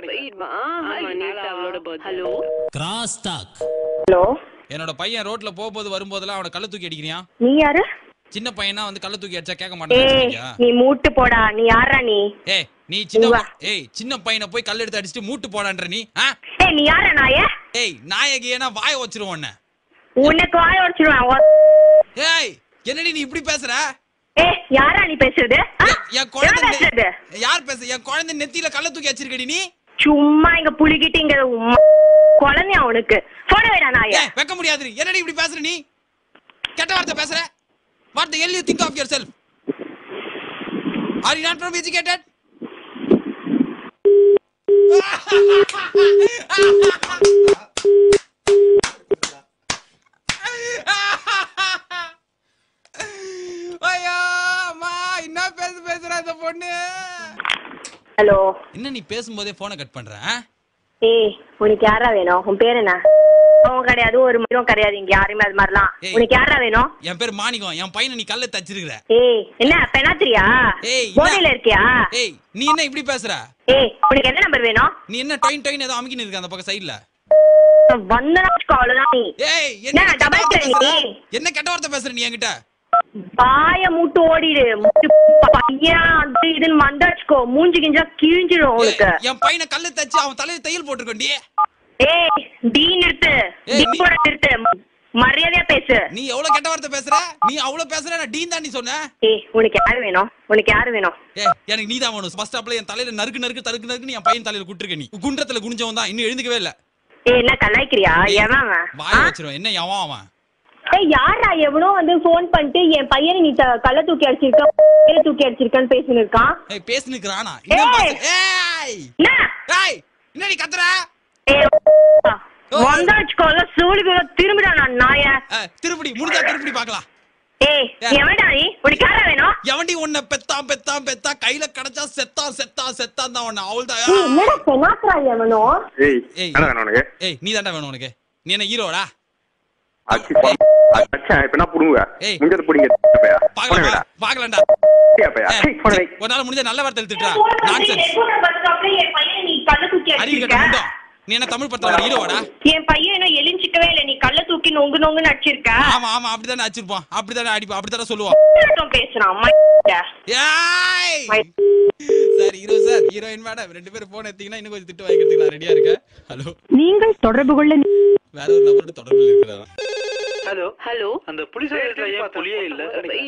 Hello cross talk hello என்னோட பையன் ரோட்ல போகும்போது வரும்போதெல்லாம் அவனை கள்ள தூக்கி அடிக்கிறியா நீ யாரு சின்ன பையனா வந்து கள்ள தூக்கி அடிச்சா கேட்க ஏய் மாட்டேன் நீ மூட்டு போடா நீ யாரா நீ ஏய் நீ சின்ன உவா. ப- ஏய் சின்ன பையனை போய் கல் எடுத்து அடிச்சுட்டு மூட்டு போடான்ற நீ ஆ? ஏய் நீ யாரா நாயே ஏய் நாயகியனா வாய வச்சிருவோம் உன்னை. உனக்கு வாய வச்சிருவேன் ஏய் என்னடி நீ இப்படி பேசுற ஏய் யாரா நீ பேசுறது ஆ? என் யார் குழந்தை பேசுறது நெ- யார் பேச என் குழந்தை நெத்தியில கள்ள தூக்கி வச்சிருக்கடி நீ சும்மா இங்க புளிக்கிட்டு இங்க உம்மா. குழந்தையா உனக்கு போன வேடா நாயே ஏய் வைக்க முடியாது என்னடி இப்படி பேசுற நீ கெட்ட வார்த்தை பேசுற what the hell you think of yourself are you not from educated ஐயோ அம்மா என்ன பேச பேசுற இந்த பொண்ணு ஹலோ என்ன நீ பேசும்போதே போனை கட் பண்ற ஆ? ஏய் உனக்கு யாரா வேணும் உன் பேர் என்ன அவன் கிடையாது ஒரு மரம் கிடையாது இங்க யாருமே அது மாதிரிலாம் ஏய். உனக்கு யாரா வேணும் என் பேர் மாணிக்கம் என் பையனை நீ கல்ல தச்சிருக்கிற ஏய் என்ன பெனாத்திரியா ஏய், இல்ல. போதையில இருக்கியா ஏய் நீ என்ன இப்படி பேசுற ஏய் உனக்கு என்ன நம்பர் வேணும் நீ என்ன டொயின் டொயின் ஏதோ அமுக்கின்னு இருக்க அந்த பக்கம் சைடுல வந்தனா அவ்வளவுதான் நீ ஏய் என்ன, என்ன கெட்ட double வார்த்தை kill பேசுற? நீ? என்ன கெட்ட வார்த்தை பேசுற நீ என்கிட்ட பாய மூட்டு ஓடிடு மூட்டு பையன் அது இதுன்னு மந்தாச்சுக்கோ மூஞ்சி கிஞ்சா கிழிஞ்சிடும் உனக்கு ஏய், என் பையனை கல்லு தச்சு அவன் தலையில தையல் போட்டிருக்கோண்டி ஏய் டீ நிறுத்து ஏய், டீ நீ- போட நிறுத்து மரியாதையா பேசு நீ எவ்வளவு கெட்ட வார்த்தை பேசுற நீ அவ்வளவு பேசுற நான் டீன் தான் நீ சொன்ன ஏய் உனக்கு யாரு வேணும் உனக்கு யாரு வேணும் ஏய் எனக்கு நீ தான் வேணும் பஸ் ஸ்டாப்ல என் தலையில நறுக்கு நறுக்கு தருக்கு நறுக்கு என் பையன் தலையில குட்டிருக்க நீ குன்றத்துல குனிஞ்சவன் தான் இன்னும் எழுந்துக்கவே இல்ல ஏய் என்ன கலாய்க்கிறியா எவன் அவன்? வாய ஆ? வச்சிருவேன் என்ன எவன் அவன் ஏய் யாரா எவனோ வந்து ஃபோன் பண்ணிட்டு என் பையனை நீ த- கள்ள தூக்கி அடிச்சிருக்க கீழே தூக்கி அடிச்சிருக்கான்னு பேசின்னு இருக்கான் ஏய் பேசினுக்குறானா இன்னும் ஏய். பேசு ஏய் என்ன ஏய் என்ன நீ கத்துற ஏய் வந்தாச்சுக்கோல சூழிக்குள்ள திரும்பிடா நான் நாய ஏய், திருப்படி முடிஞ்சா திருப்படி பார்க்கலாம் ஏய் ஏய். எவன்டா நீ உனக்கு யாரா வேணும் எவன்டி உன்னை பெத்தான் பெத்தான் பெத்தா கையில கிடைச்சா செத்தான் செத்தான் செத்தான் தான் உன்னை அவள் ஏய், என்னடா பெனாத்ரா எவனோ ஏய் ஏய். என்ன வேணும் உனக்கு ஏய் நீ தாண்டா வேணும் உனக்கு நீ என்ன ஹீரோடா அச்சி அச்சா இப்ப என்ன புடுங்க ஏய். முஞ்சது புடிங்க அப்பயா போன பாக்கலாமா வேடா பாக்கலாம்டா அப்பயா ஏய், போன சீ, உன்னால முடிஞ்ச நல்ல வார்த்தை திட்டுறா நான்சென்ஸ் என் பையனை நீ கள்ள தூக்கி அறிவு கட்ட அடிச்சிருக்க முண்டம் நீ என்ன தமிழ் படத்துல ஒரு ஹீரோவாடா என் பையன் இன்னும் எலிஞ்சிக்கவே இல்லை நீ கள்ள தூக்கி நொங்கு நொங்குன்னு அடிச்சிருக்க ஆமா ஆமா அப்படிதானே அடிச்சிருப்பான் அப்படிதானே அடிப்பான் அப்படிதானே சொல்லுவான் என்னட்டும் பேசுறான் அம்மா ஏய் my- sir hero sir heroine madam ரெண்டு பேரும் போன் எடுத்தீங்கன்னா இன்னும் கொஞ்சம் திட்டு வாங்கிக்கிறதுக்கு நான் ரெடியா இருக்கேன் ஹலோ நீங்கள் தொடர்பு கொள்ள வேற ஒரு நபரோட தொடர்பில் இருக்கிறாரா ஹலோ ஹலோ அந்த புலிஸ் ஏன் புலியே இல்ல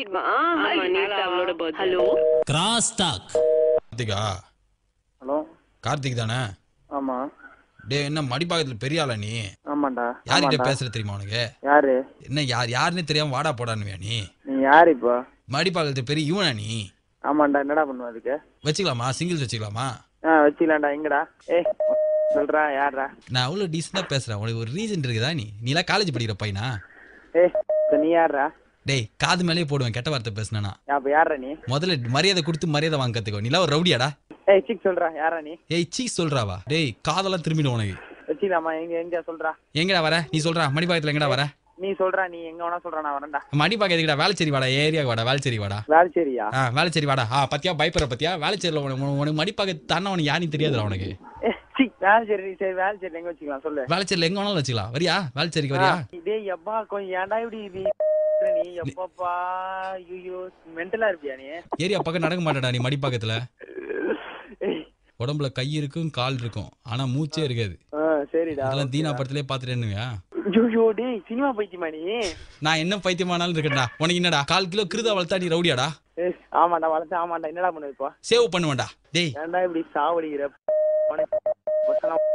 hello cross talk Karthika hello Karthik தானே ஆமா டே என்ன மடிப்பாக்கத்துல பெரிய ஆளா நீ ஆமாண்டா யார்கிட்ட ஆமாண்டா. பேசுற தெரியுமா உனக்கு யாரு என்ன யார் யாருன்னு தெரியாம வாடா போடான்னுவியா நீ நீ யாரு இப்போ மடிப்பாக்கத்து பெரிய இவனா நீ ஆமாண்டா என்னடா பண்ணுவ அதுக்கு வச்சுக்கலாமா சிங்கிள்ஸ் வச்சுக்கலாமா ஆ வச்சுக்கலாம்டா எங்கடா ஏய் சொல்றா யாரா நான் அவ்வளோ டீசெண்டாக பேசுறேன் உனக்கு ஒரு ரீசன் இருக்குதா நீ நீலாம் காலேஜ் படிக்கிற பையனா ஏய் இப்ப நீ யாரா டேய் காது மேலேயே போடுவேன் கெட்ட வார்த்தை பேசுனா அப்ப யாரா நீ முதல்ல மரியாதை கொடுத்து மரியாதை வாங்க கத்துக்கோ நீலாம் ஒரு ரவுடியாடா ஏய் சிக் சொல்றா யாரா நீ ஏய் சீ சொல்றாவா டேய் காதெல்லாம் திரும்பிடும் உனக்கு வச்சுக்கலாமா எங்க எங்க சொல்றா எங்கடா வர நீ சொல்றா மடிப்பாக்கத்துல எங்கடா வர நீ சொல்றா நீ எங்க வேணா சொல்றா நான் வரேன்டா மடிப்பாக்க எதுக்குடா வேலைச்சேரி வாடா ஏரியா வாடா வேலைச்சேரி வாடா வேலைச்சேரியா ஆ வேலைச்சேரி வாடா ஆ பத்தியா பயப்படுற பத்தியா வேலைச்சேரியில் உனக்கு உனக்கு மடிப்பாக்க தானே உனக்கு யாருன்னு தெரியாதுடா உனக்கு ஏ சி வேலைச்சேரி சரி வேலைச்சேரி எங்க வச்சுக்கலாம் சொல்லு வேலைச்சேரியில் எங்க வேணாலும் வச்சுக்கலாம் வரியா வேலைச்சேரிக்கு வரியா ஆ, டேய் எப்பா கொஞ்சம் ஏன்டா இப்படி இது நீ எப்பப்பா ஐயோ மென்டலா இருப்பியா நீ ஏரியா பக்கம் நடக்க மாட்டேடா நீ மடிப்பாக்கத்துல ஏய், உடம்புல கை இருக்கும் கால் இருக்கும் ஆனா மூச்சே இருக்காது ஆ சரிடா இதெல்லாம் தீனா படத்திலே பாத்துட்டேன்னுவியா ஐயோ டேய் சினிமா பைத்தியமா நீ நான் என்ன பைத்தியமானாலும் இருக்கேன்டா உனக்கு என்னடா கால் கிலோ கிருதா வளர்த்தா நீ ரவுடியாடா ஏய், ஆமாண்டா வளர்த்து ஆமாண்டா என்னடா பண்ணுது இப்போ சேவ் பண்ணுவேன்டா டேய் ஏன்டா இப்படி சாவடிக்கிற உனக்கு பசங்க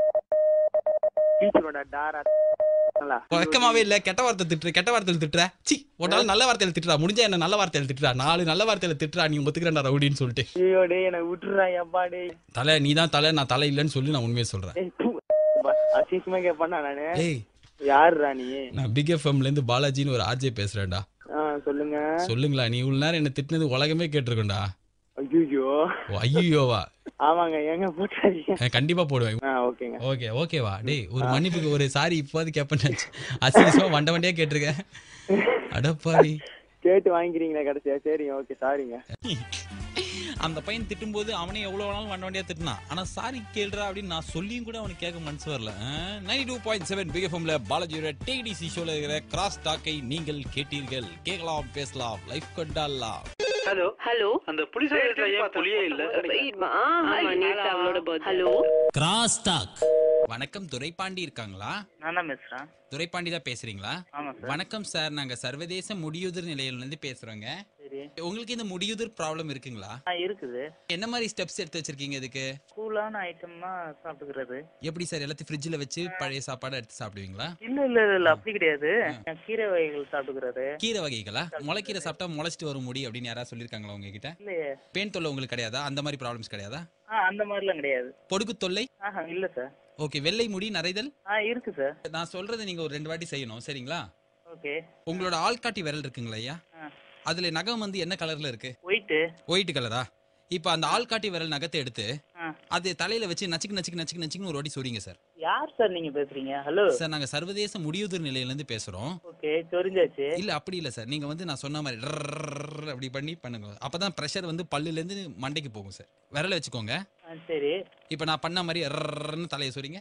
டீச்சரோட டாரா நல்லா. வெக்கமாவே இல்ல கெட்ட வார்த்தை திட்டுற கெட்ட வார்த்தையில திட்டுற சி ஒரு நாள் நல்ல வார்த்தையில திட்டுறா முடிஞ்சா என்ன நல்ல வார்த்தையில திட்டுறா நாலு நல்ல வார்த்தையில திட்டுறா நீ ஒத்துக்கிறேன்டா ரவுடின்னு சொல்லிட்டு ஐயோ டேய் எனக்கு விட்டுறா எப்பா டேய் தலை நீ தான் தலை நான் தலை இல்லைன்னு சொல்லி நான் உண்மையை சொல்றேன் ஏய் பூ அசிசமா கேட்பானா நானு ஏய் யாருடா நீ நான் பிக் எஃப்எம்ல இருந்து பாலாஜின்னு ஒரு ஆர்ஜே பேசுறேன்டா ஆ சொல்லுங்க சொல்லுங்களா நீ இவ்வளவு நேரம் என்ன திட்டினது உலகமே கேட்டிருக்கோண்டா ஐயோ ஐயோவா ஆமாங்க ஏங்க போட்டாதீங்க கண்டிப்பா போடுவேன் ஆ ஓகேங்க ஓகே ஓகேவா டேய் ஒரு மன்னிப்புக்கு ஒரு சாரி இப்போது கேட்பேன் அசிங்கமா வண்ட வண்டியா கேட்டிருக்கேன் அடப்பாடி கேட்டு வாங்கிக்கிறீங்களா கடைசியா சரிங்க ஓகே சாரிங்க அந்த பையன் திட்டும்போது அவனே எவ்வளவு வேணாலும் வண்ட வண்டியா திட்டினான் ஆனா சாரி கேளுடா அப்படின்னு நான் சொல்லியும் கூட அவனுக்கு கேட்க மனசு வரல நைன்டி டூ பாயிண்ட் செவன் பிஎஃப்எம்ல பாலாஜியோட டிடிசி ஷோல இருக்கிற கிராஸ் டாக்கை நீங்கள் கேட்டீர்கள் கேட்கலாம் பேசலாம் லைஃப் கொண்டாடலாம் ஹலோ ஹலோ அந்த புலிஸ் ஏன் புலியே இல்ல ஆமா நேத்து அவளோட பர்த்டே ஹலோ கிராஸ் டாக் வணக்கம் துரைப்பாண்டி இருக்காங்களா நான் தான் பேசுறேன் துரைப்பாண்டி தான் பேசுறீங்களா ஆமா சார் வணக்கம் சார் நாங்க சர்வதேச முடியுதிர் நிலையில இருந்து பேசுறோங்க சரி உங்களுக்கு இந்த முடியுதிர் ப்ராப்ளம் இருக்குங்களா ஆ இருக்குது என்ன மாதிரி ஸ்டெப்ஸ் எடுத்து வச்சிருக்கீங்க இதுக்கு கூலான ஐட்டம்னா சாப்பிட்டுக்கிறது எப்படி சார் எல்லாத்தையும் ஃப்ரிட்ஜில் வச்சு பழைய சாப்பாடு எடுத்து சாப்பிடுவீங்களா இல்ல இல்ல இல்ல, இல்ல அப்படி கிடையாது கீரை வகைகள் சாப்பிட்டுக்கிறது கீரை வகைகளா முளைக்கீரை சாப்பிட்டா முளைச்சிட்டு வரும் முடி அப்படின்னு யாராவது சொல்லியிருக்காங்களா உங்ககிட்ட இல்லையே பேன் தொல்லை உங்களுக்கு கிடையாதா அந்த மாதிரி ப்ராப்ளம்ஸ் கிடையாதா ஆ அந்த மாதிரிலாம் கிடையாது பொடுகு தொல்லை ஆஹா இல்ல சார் ஓகே வெள்ளை முடி நரைதல் ஆ இருக்கு சார் நான் சொல்றதை நீங்க ஒரு ரெண்டு வாட்டி செய்யணும் சரிங்களா ஓகே உங்களோட ஆள்காட்டி விரல் இருக்குங்களா ஐயா ஆ அதுல நகம் வந்து என்ன கலர்ல இருக்கு ஒயிட்டு ஒயிட் கலரா இப்போ அந்த ஆள்காட்டி விரல் நகத்தை எடுத்து ஆ அது தலையில வச்சு நச்சுக்கு நச்சுக்கு நச்சுக்கு நச்சுக்குன்னு ஒரு வாட்டி சொல்றீங்க சார் யார் சார் நீங்க பேசுறீங்க ஹலோ சார் நாங்க சர்வதேச முடியுதிர் நிலையில இருந்து பேசுறோம் ஓகே தெரிஞ்சாச்சு இல்ல அப்படி இல்ல சார் நீங்க வந்து நான் சொன்ன மாதிரி ரர்ரர்ரர் அப்படி பண்ணி பண்ணுங்க அப்பதான் பிரஷர் வந்து பல்லுல இருந்து மண்டைக்கு போகும் சார் விரல வச்சுக்கோங்க ஆ சரி இப்போ நான் பண்ண மாதிரி ரர்ரர்னு தலையை சொல்றீங்க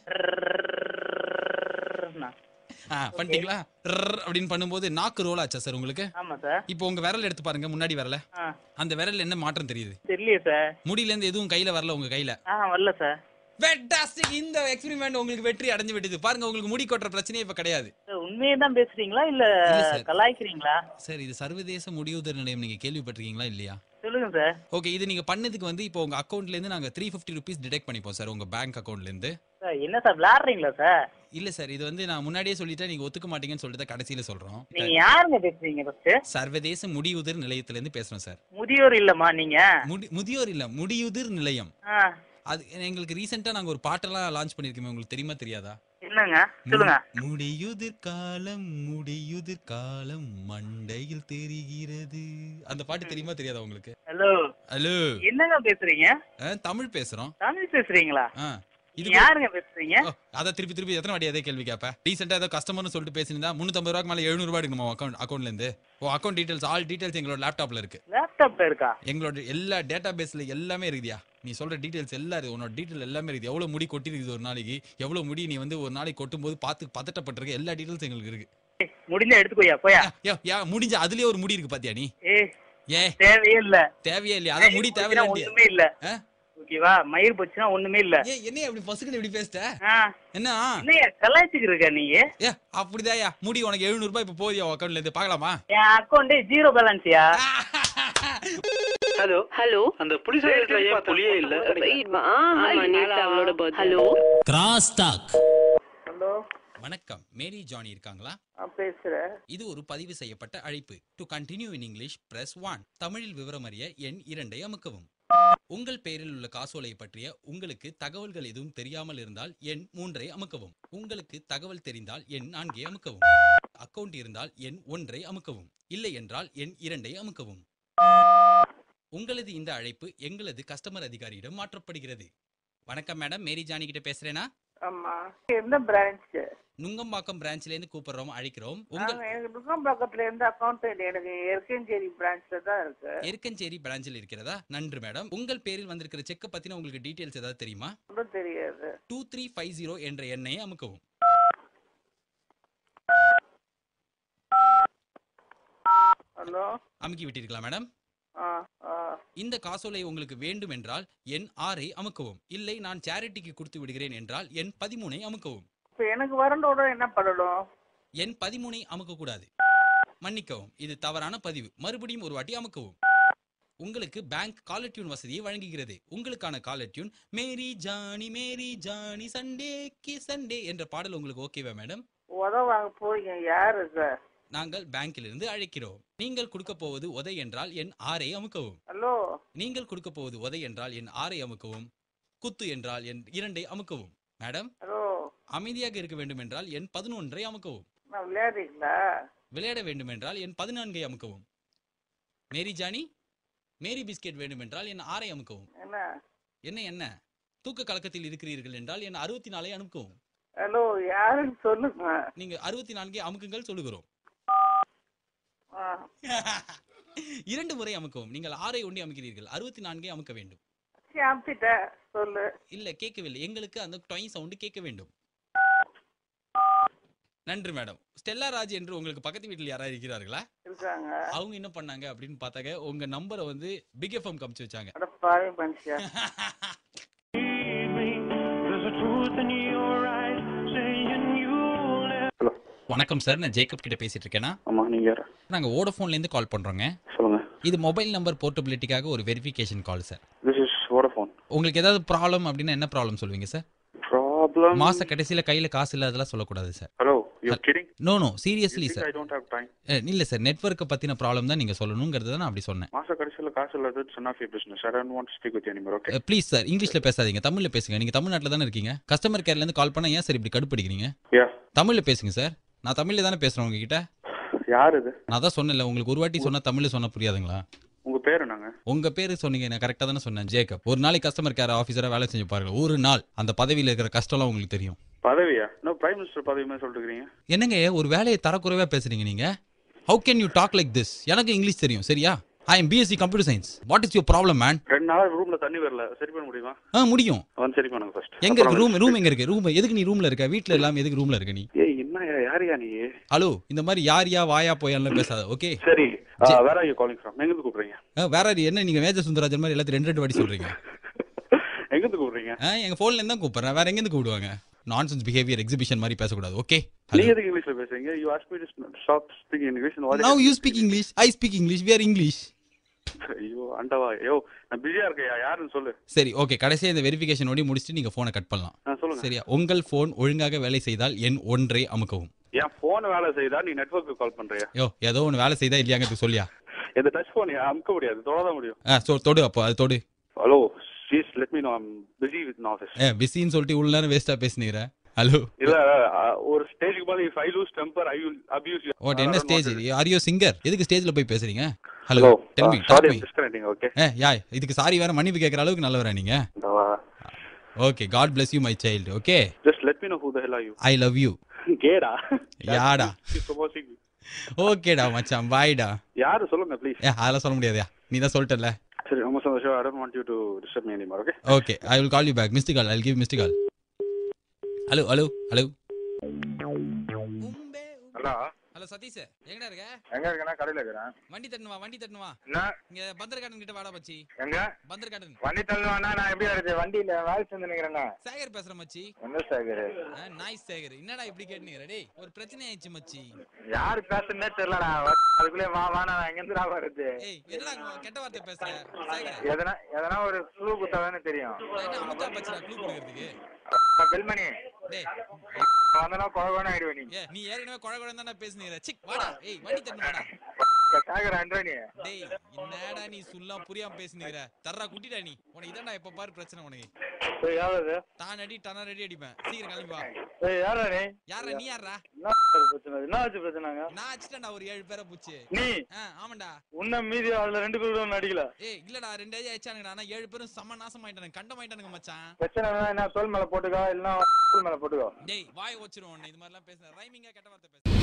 ரர்ரர்ரர்னா. ஆ பண்ணிட்டீங்களா ரர் அப்படின்னு பண்ணும்போது நாக்கு ரோல் ஆச்சா சார் உங்களுக்கு ஆமா சார் இப்போ உங்க விரல் எடுத்து பாருங்க முன்னாடி விரல ஆ அந்த விரல்ல என்ன மாற்றம் தெரியுது தெரியலையே சார் முடியில இருந்து எதுவும் கையில வரல உங்க கையில ஆ வரல சார் ஃபேண்டாஸ்டிக் இந்த எக்ஸ்பெரிமெண்ட் உங்களுக்கு வெற்றி அடைஞ்சு விட்டது பாருங்க உங்களுக்கு முடி கொட்டுற பிரச்சனையே இப்ப கிடையாது சார் உண்மையே தான் பேசுறீங்களா இல்ல இல்ல சார். கலாய்க்கிறீங்களா சார் இது சர்வதேச முடிவுதர் நிலையம் நீங்க கேள்விப்பட்டிருக்கீங்களா இல்லையா சொல்லுங்க சார் ஓகே இது நீங்க பண்ணதுக்கு வந்து இப்போ உங்க அக்கௌண்ட்ல இருந்து நாங்க த்ரீ ஃபிஃப்டி ருபீஸ் டிடெக்ட் பண்ணிப்போம் சார் உங்க பேங்க் அக்கௌண்ட்ல இருந்து சார் என்ன சார் விளையாடுறீங்களா சார் இல்ல சார் இது வந்து நான் முன்னாடியே சொல்லிட்டேன் நீங்க ஒத்துக்க மாட்டீங்கன்னு சொல்லிட்டு தான் கடைசியில சொல்றோம் நீங்க யாருங்க பேசுறீங்க ஃபர்ஸ்ட் சர்வதேச முடியுதிர் நிலையத்துல இருந்து பேசுறோம் சார் முதியோர் இல்லம்மா நீங்க முடி- முதியோர் இல்ல முடியுதிர் நிலையம் ஆ அது எங்களுக்கு ரீசெண்டா நாங்க ஒரு பாட்டெல்லாம் லான்ச் பண்ணிருக்கோமே உங்களுக்கு தெரியுமா தெரியாதா என்னங்க சொல்லுங்க முடியுதிர் காலம் முடியுதிர் காலம் மண்டையில் தெரிகிறது அந்த பாட்டு தெரியுமா தெரியாதா உங்களுக்கு ஹலோ ஹலோ என்னங்க பேசுறீங்க தமிழ் பேசுறோம் தமிழ் பேசுறீங்களா ஆ இது நீங்க யாருங்க பேசுறீங்க ஓ, அதான் திருப்பி திருப்பி எத்தனை வாட்டி அதே கேள்வி கேப்ப ரீசெண்டா ஏதோ கஸ்டமர்னு சொல்லிட்டு பேசியிருந்தா முந்நூத்தம்பது ரூபாய்க்கு மேல எழுநூறு ரூபாய் எடுக்கணுமா அக்கௌண்ட் அக்கௌண்ட்ல இருந்து oh account details all details எங்களோட லேப்டாப்ல இருக்கு லேப்டாப்ல இருக்கா எங்களோட எல்லா டேட்டா பேஸ்ல எல்லாமே இருக்குதியா நீ சொல்ற டீடைல்ஸ் எல்லாம் இருக்கு உன்னோட டீடைல் எல்லாமே இருக்குது எவ்வளவு முடி கொட்டிருக்குது ஒரு நாளைக்கு எவ்வளவு முடி நீ வந்து ஒரு நாளைக்கு கொட்டும் போது பார்த்து பதட்டப்பட்டிருக்க எல்லா டீடைல்ஸ் எங்களுக்கு இருக்கு ஏய், முடிஞ்சா எடுத்துக்கோயா போயா யா, யா முடிஞ்ச அதுலயே ஒரு முடி இருக்கு பாத்தியா நீ ஏ ஏ தேவையே இல்ல தேவையே இல்லையா அதான் முடி போச்சுன்னா தேவையில்லை ஒண்ணுமே இல்ல ஆ? ஓகேவா மயிர் போச்சுன்னா ஒண்ணுமே இல்ல ஏ என்ன அப்படி பசுக்கு இப்படி பேசிட்ட ஆ, என்ன என்னய்யா கலாய்ச்சிட்டு இருக்க நீ ஏ அப்படிதாயா முடி உனக்கு எழுநூறு ரூபாய் இப்ப போதியா அக்கௌண்ட்ல இருந்து பார்க்கலாமா என் அக்கௌண்ட் ஜீரோ பேலன்ஸ்யா ஹலோ ஹலோ அந்த புலிஸ் ஏன் புலியே இல்ல ஆமா நேத்து அவளோட birthday hello cross talk hello வணக்கம் மேரி ஜானி இருக்காங்களா பேசுறேன் இது ஒரு பதிவு செய்யப்பட்ட அழைப்பு to continue in English press one தமிழில் விவரம் அறிய எண் இரண்டை அமுக்கவும் உங்கள் பெயரில் உள்ள காசோலை பற்றிய உங்களுக்கு தகவல்கள் எதுவும் தெரியாமல் இருந்தால் எண் மூன்றை அமுக்கவும் உங்களுக்கு தகவல் தெரிந்தால் எண் நான்கை அமுக்கவும் அக்கவுண்ட் இருந்தால் எண் ஒன்றை அமுக்கவும் இல்லை என்றால் எண் இரண்டை அமுக்கவும் உங்களது இந்த அழைப்பு எங்களது கஸ்டமர் அதிகாரியிடம் மாற்றப்படுகிறது வணக்கம் மேடம் மேரி ஜானி கிட்ட பேசுறேனா ஆமா எந்த பிரான்ச் நுங்கம்பாக்கம் பிரான்ச்ல இருந்து கூப்பிடுறோம் அழைக்கிறோம் உங்கள் எனக்கு நுங்கம்பாக்கத்துல இருந்து அக்கௌண்ட் எனக்கு எர்கஞ்சேரி பிரான்ச்ல தான் இருக்கு எருக்கஞ்சேரி பிரான்ச்சில் இருக்கிறதா நன்று மேடம் உங்கள் பேரில் வந்திருக்கிற செக்கை பத்தின உங்களுக்கு டீடைல்ஸ் ஏதாவது தெரியுமா ஒன்றும் தெரியாது டூ த்ரீ ஃபைவ் ஜீரோ என்ற எண்ணை அமுக்கவும் ஹலோ அமுக்கி விட்டீர்களா மேடம் ஆ ஆ இந்த காசோலை உங்களுக்கு வேண்டும் என்றால் எண் ஆறை அமுக்கவும் இல்லை நான் சேரிட்டிக்கு கொடுத்து விடுகிறேன் என்றால் எண் பதிமூனை அமுக்கவும் இப்போ எனக்கு வரண்டோட என்ன பண்ணணும் எண் பதிமூனை அமுக்க கூடாது மன்னிக்கவும் இது தவறான பதிவு மறுபடியும் ஒரு வாட்டி அமுக்கவும் உங்களுக்கு பேங்க் காலர் டியூன் வசதியை வழங்குகிறது உங்களுக்கான caller tune Mary Johnny Mary Johnny Sunday கி சண்டே என்ற பாடல் உங்களுக்கு ஓகேவா மேடம் உதவ வாங்க போறீங்க யாரு சார் நாங்கள் பேங்கிலிருந்து அழைக்கிறோம் நீங்கள் கொடுக்க போவது உதை என்றால் என் ஆறை அமுக்கவும் ஹலோ நீங்கள் கொடுக்க போவது உதை என்றால் என் ஆறை அமுக்கவும் குத்து என்றால் என் இரண்டை அமுக்கவும் மேடம் ஹலோ அமைதியாக இருக்க வேண்டும் என்றால் என் பதினொன்றை அமுக்கவும் நான் விளையாடுறீங்களா விளையாட வேண்டும் என்றால் என் பதினான்கை அமுக்கவும் மேரி ஜானி மேரி பிஸ்கெட் வேண்டும் என்றால் என் ஆறை அமுக்கவும் என்ன என்ன என்ன தூக்க கலக்கத்தில் இருக்கிறீர்கள் என்றால் என் அறுபத்தி நாலை அமுக்கவும் ஹலோ யாருன்னு சொல்லுங்க நீங்க அறுபத்தி நான்கை அமுக்குங்கள் சொல்லுகிறோம் ஆ இரண்டு முறை அமுக்கவும் நீங்கள் ஆறை ஒண்டி அமுக்கிறீர்கள் அறுபத்தி நான்கை அமுக்க வேண்டும் சாப்பிட்ட சொல்லு இல்ல கேட்கவில்லை எங்களுக்கு அந்த டொய் சவுண்டு கேட்க வேண்டும் நன்றி மேடம் ஸ்டெல்லா ராஜ் என்று உங்களுக்கு பக்கத்து வீட்டில் யாராவது இருக்கிறார்களா இருக்காங்க அவங்க என்ன பண்ணாங்க அப்படின்னு பார்த்தாக்க உங்க நம்பரை வந்து பிக் எஃப்எம் கமிச்சு வச்சாங்க அட பாவி மனுஷியா ஹலோ வணக்கம் சார் நான் ஜேக்கப் கிட்ட பேசிட்டு இருக்கேனா ஆமா நீங்க யாரு நாங்க வோடஃபோன்ல இருந்து கால் பண்றோங்க சொல்லுங்க இது மொபைல் நம்பர் போர்ட்டபிலிட்டிக்காக ஒரு verification call sir this is Vodafone உங்களுக்கு ஏதாவது ப்ராப்ளம் அப்படின்னா என்ன ப்ராப்ளம் சொல்லுவீங்க சார் ப்ராப்ளம் மாச கடைசியில கையில காசு இல்லாதெல்லாம் சொல்லக்கூடாது sir hello you kidding no no seriously I sir don't have time இல்ல சார் நெட்வொர்க்கை பத்தின ப்ராப்ளம் தான் நீங்க சொல்லணுங்கிறது தான் நான் அப்படி சொன்னேன் மாச கடைசியில காசு இல்லாத son of you business I don't want to speak with anymore okay please sir இங்கிலீஷ்ல பேசாதீங்க தமிழ்ல பேசுங்க நீங்க தமிழ்நாட்டில் தானே இருக்கீங்க கஸ்டமர் கேர்ல இருந்து கால் பண்ணா ஏன் சார் இப்படி கடுப்பிடிக்கிறீங்க யா தமிழ்ல பேசுங்க சார் நான் தமிழ்ல தானே பேசுறேன் உங்ககிட்ட யார் இது நான் தான் சொன்னேன்ல உங்களுக்கு ஒரு வாட்டி சொன்னா தமிழ்ல சொன்னா புரியாதுங்களா உங்க பேர் என்னங்க உங்க பேரு சொன்னீங்க நான் கரெக்டா தானே சொன்னேன் ஜேக்கப் ஒரு நாளைக்கு கஸ்டமர் கேர் ஆஃபீஸரா வேலை செஞ்சு பாருங்க ஒரு நாள் அந்த பதவியில இருக்கிற கஷ்டம்லாம் உங்களுக்கு தெரியும் பதவியா இன்னும் பிரைம் மினிஸ்டர் பதவி மாதிரி சொல்லிட்டு இருக்கீங்க என்னங்க ஒரு வேலையை தரக்குறைவா பேசுறீங்க நீங்க how can you talk like this எனக்கு இங்கிலீஷ் தெரியும் சரியா I am BSc computer science what is your problem man ரெண்டு நாள் ரூம்ல தண்ணி வரல சரி பண்ண முடியுமா ஆ முடியும் வந்து சரி பண்ணுங்க ஃபர்ஸ்ட் எங்க இருக்கு ரூம் ரூம் எங்க இருக்கு ரூம் எதுக்கு நீ ரூம்ல இருக்க வீட்ல இல்லாம எதுக்கு ரூம்ல இருக்க நீ ஏய் என்ன யாரியா நீ ஹலோ இந்த மாதிரி யார் யா வாயா போயான்லாம் பேசாத ஓகே சரி வேற யூ காலிங் ஃப்ரம் எங்க இருந்து கூப்பிடுறீங்க வேற யாரு? என்ன நீங்க மேஜர் சுந்தராஜன் மாதிரி எல்லாத்தையும் ரெண்டு ரெண்டு வாட்டி சொல்றீங்க எங்க இருந்து கூப்பிடுறீங்க ஆ, எங்க போன்ல இருந்து தான் கூப்பிடுறேன் வேற எங்க இருந்து கூப்பிடுவாங்க நான்சென்ஸ் பிஹேவியர் எக்ஸிபிஷன் மாதிரி பேசக்கூடாது ஓகே நீங்க எதுக்கு இங்கிலீஷ்ல பேசுறீங்க you ask me to stop speaking English now you speak English I speak English we are English ஐயோ அண்டவா ஐயோ நான் பிஸியா இருக்கேன் யாருன்னு சொல்லு சரி ஓகே கடைசியா இந்த வெரிஃபிகேஷன் ஓடி முடிச்சுட்டு நீங்க போனை கட் பண்ணலாம் ஆ, சொல்லுங்க சரியா உங்கள் போன் ஒழுங்காக வேலை செய்தால் எண் ஒன்றை அமுக்கவும் என் போன் வேலை செய்தா நீ நெட்வொர்க்கு கால் பண்றியா யோ ஏதோ ஒன்று வேலை செய்தா இல்லையாங்கிறது சொல்லியா இந்த டச் போன் அமுக்க முடியாது தொடாதான் முடியும் ஆ சொ தொடு அப்போ அது தொடு hello please let me no I'm busy with office ஏ பிஸின்னு சொல்லிட்டு இவ்வளோ நேரம் வேஸ்ட்டாக பேசுனீங்க ஹலோ இல்ல அ, ஒரு ஸ்டேஜுக்கு மேல if I lose temper I will abuse you what என்ன ஸ்டேஜ் ஆரியோ சிங்கர் எதுக்கு ஸ்டேஜ்ல போய் பேசுறீங்க hello hello tell me sorry talk me disconnecting okay ஏ யா இதுக்கு சாரி வேற மன்னிப்பு கேட்குற அளவுக்கு நல்லவரா நீங்க okay God bless you my child okay just let me know who the hell are you I love you கேடா யாடா ப்ரொபோசிங் ஓகேடா மச்சான் பாய்டா யாரு சொல்லுங்க ப்ளீஸ் ஏ அதெல்லாம் சொல்ல முடியாதுயா நீ தான் சொல்லிட்டல சரி ரொம்ப சந்தோஷம் I don't want you to disturb me anymore okay okay I will call you back missed call I give missed call hello hello hello hello hello Sathish எங்கடா இருக்க எங்க இருக்கேன்னா கடையில இருக்கிறேன் வண்டி தட்டுவா வண்டி தட்டுவா என்ன இங்க பந்தர் கார்டன் கிட்ட வாடா மச்சி எங்க பந்தர் கார்டன் வண்டி தள்ளுவானா நான் எப்படி வருது வண்டியில வேலை செஞ்சு நிக்கிறேன்னா சேகர் பேசுறேன் மச்சி என்ன சாகர் நாய் சேகர் என்னடா இப்படி கேட்டுனீங்க டேய் ஒரு பிரச்சனை ஆயிடுச்சு மச்சி யாரு பேசுறதுனே தெரியலடா அதுக்குள்ளே வா வானா எங்க இருந்து நான் வருது ஏய் என்னடா உங்க கெட்ட வார்த்தை பேசுற சேகர் எதனா எதனா ஒரு க்ளூ குத்தாதானே தெரியும் என்ன அமுத்தா பச்சடா க்ளூ கொடுக்கிறதுக்கு பெல்மணி டேய் வந்தனா குழகோன்னு ஆயிடுவேன் நீ ஏ நீ ஏற்கனவே குழ குழந்தை தானே பேசுனீங்க சிக் வாடா ஏய் வண்டி தட்டு வாடா சாகர் அன்றா நீ டேய் என்னடா நீ சுல்லாம் புரியாம பேசுனீங்க தர்றா குட்டிடா நீ உனக்கு இதான்டா எப்ப பாரு பிரச்சனை உனக்கு ஏய் யாரு தான் அடி டன அடி அடிப்பேன் சீக்கிரம் கிளம்பி வா ஏய் யாரா நீ யாரா நீ யாரா என்ன பிரச்சனை என்ன ஆச்சு பிரச்சனைங்க நான் அடிச்சிட்டேன்டா ஒரு ஏழு பேரை பூச்சி நீ ஆ ஆமாண்டா உன்ன மீதி அதுல ரெண்டு பேரும் நடிக்கல ஏய் இல்லடா ரெண்டு ஏஜ் ஆயிடுச்சானுங்கடா ஆனா ஏழு பேரும் செம்ம நாசமாயிட்டானுங்க கண்டமாயிட்டானுங்க மச்சான் பிரச்சனை என்ன தோல் மேல போட்டுக்கோ இல்லன்னா மேல போட்டுக்கோ டேய் வாய் வச்சிரும் உன்னை இது மாதிரிலாம் பேசுன ரைமிங்கா கெட்ட வார்த்தை பேச